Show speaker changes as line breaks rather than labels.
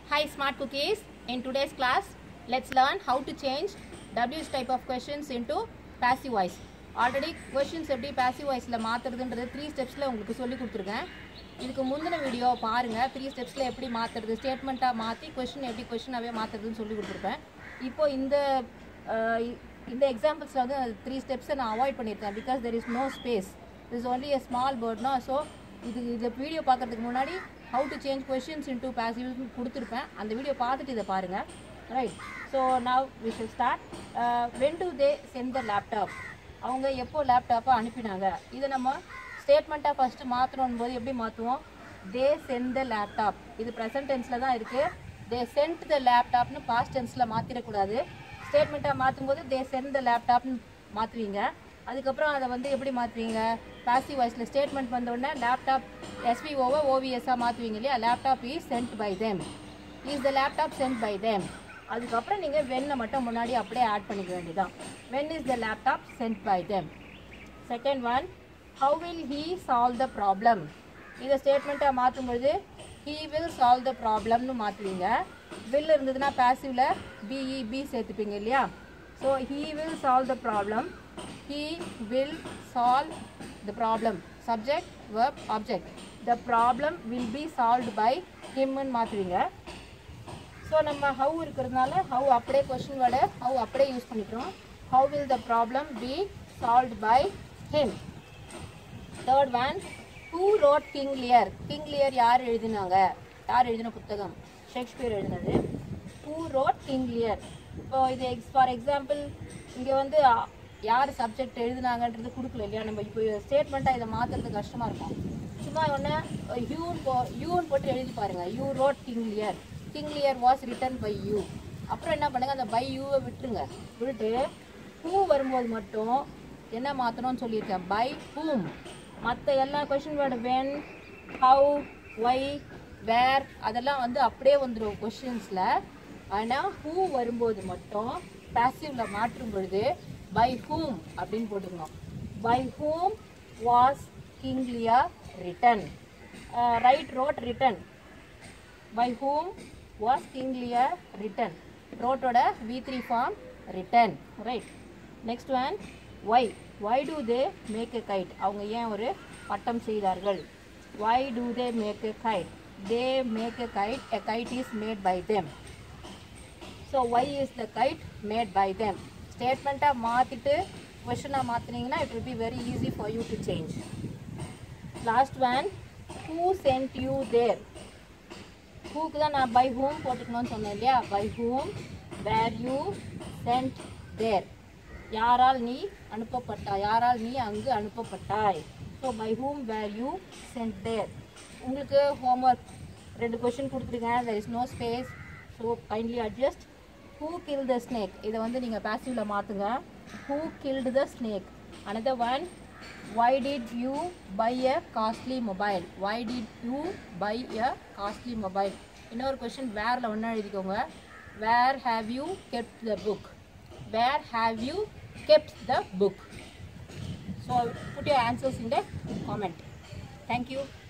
Hi smart cookies. In today's class, let's learn how to change W's type of questions into passive voice. Already questions எப்படி passive வாய்ஸில் மாற்றுறதுன்றது three ஸ்டெப்ஸில் உங்களுக்கு சொல்லி கொடுத்துருக்கேன் இதுக்கு முந்தின video பாருங்கள் த்ரீ ஸ்டெப்ஸில் எப்படி மாற்றுறது ஸ்டேட்மெண்ட்டாக மாற்றி கொஷின் எப்படி கொஷினாகவே மாற்றுறதுன்னு சொல்லி கொடுத்துருப்பேன் இப்போ இந்த அஹ், இ- இந்த எக்ஸாம்பிள்ஸில் வந்து த்ரீ ஸ்டெப்ஸை நான் அவாய்ட் பண்ணியிருக்கேன் because there is no space is only a small பேர்ட்னா ஸோ இது இந்த வீடியோ பார்க்கறதுக்கு முன்னாடி how to change questions into passive கொடுத்துருப்பேன் அந்த வீடியோ பார்த்துட்டு இதை பாருங்கள் right so now we should start when do they send the laptop அவங்க எப்போ லேப்டாப்பை அனுப்பினாங்க இதை நம்ம ஸ்டேட்மெண்ட்டாக ஃபஸ்ட்டு மாற்றணும் போது எப்படி மாற்றுவோம் தே சென்ட் த லேப்டாப் இது ப்ரெசன்ட் டென்ஸில் தான் இருக்குது தே சென்ட் த லேப்டாப்னு பாஸ்ட் டென்ஸில் மாற்றிடக்கூடாது ஸ்டேட்மெண்ட்டாக மாற்றும் போது தே சென்ட் த லேப்டாப்னு மாற்றுவீங்க அதுக்கப்புறம் அதை வந்து எப்படி மாற்றுவீங்க பாசிவ் வாய்ஸில் ஸ்டேட்மெண்ட் வந்த உடனே லேப்டாப் எஸ்பிஓவை ஓவிஎஸ்ஸாக மாற்றுவீங்க இல்லையா laptop is sent by them is the laptop sent by them அதுக்கப்புறம் நீங்கள் வென்னை மட்டும் முன்னாடி அப்படியே ஆட் பண்ணிக்க வேண்டியதான் when is the laptop sent by them second one how will he solve the problem இதை ஸ்டேட்மெண்ட்டாக மாற்றும்பொழுது ஹீ வில் சால்வ் த ப்ராப்ளம்னு மாற்றுவீங்க வில் இருந்ததுன்னா பேசிவில் பிஇ பி சேர்த்துப்பீங்க இல்லையா so he will solve the problem he will solve the problem subject verb object the problem will be solved by ஹிம்னு மாற்றுவீங்க ஸோ நம்ம ஹவு இருக்கிறதுனால ஹவு அப்படியே கொஷின் வேர்டு ஹவு அப்படியே யூஸ் பண்ணிக்கிறோம் how will the problem be solved by him third one who wrote King Lear King Lear யார் எழுதினாங்க யார் எழுதின புத்தகம் ஷேக்ஸ்பியர் எழுதினது ஹூ ரோட் கிங் லியர் இப்போ இது எக்ஸ் ஃபார் எக்ஸாம்பிள் இங்கே வந்து அ, யார் சப்ஜெக்ட் எழுதினாங்கன்றது கொடுக்கல இல்லையா நம்ம இப்போ ஸ்டேட்மெண்ட்டாக இதை மாற்றுறது கஷ்டமாக இருக்கும் சும்மா ஒன்று யூன் போ யூன் போட்டு எழுதி பாருங்க you wrote King Lear King Lear was written by you அப்புறம் என்ன பண்ணுங்க அந்த பை யூவை விட்டுருங்க விட்டுட்டு ஹூ வரும்போது மட்டும் என்ன மாற்றணும்னு சொல்லியிருக்கேன் பை ஹூம் மற்ற எல்லா question word when how why where அதெல்லாம் வந்து அப்படியே வந்துடும் கொஷின்ஸில் ஆனால் ஹூ வரும்போது மட்டும் பேசிவில் மாற்றும் பொழுது பை ஹூம் அப்படின்னு போட்டுக்கணும் by whom was King Lear written write wrote written by whom was King Lear written ரோட்டோட V three form written write next one why why do they make a kite அவங்க ஏன் ஒரு பட்டம் செய்தார்கள் why do they make a kite they make a kite a kite is made by them so why is the kite made by them ஸ்டேட்மெண்ட்டாக மாற்றிட்டு கொஷனாக மாற்றினீங்கன்னா it will be very easy for you to change last one who sent you there ஹூக்கு தான் நான் by whom போட்டுக்கணும்னு சொன்னேன் இல்லையா by whom were you sent there யாரால் நீ அனுப்பப்பட்டாய் யாரால் நீ அங்கு அனுப்பப்பட்டாய் so by whom were you sent there உங்களுக்கு ஹோம்ஒர்க் ரெண்டு கொஷின் கொடுத்துருக்கேன் there is no space so kindly adjust who kill the snake இதை வந்து நீங்கள் பேசிவில் மாற்றுங்க who killed the snake another one why did you buy a costly mobile why did you buy a costly mobile இன்னொரு question வேரில் ஒன்றா எழுதிக்கோங்க where have you kept the book where have you kept the book so put your answers in the comment thank you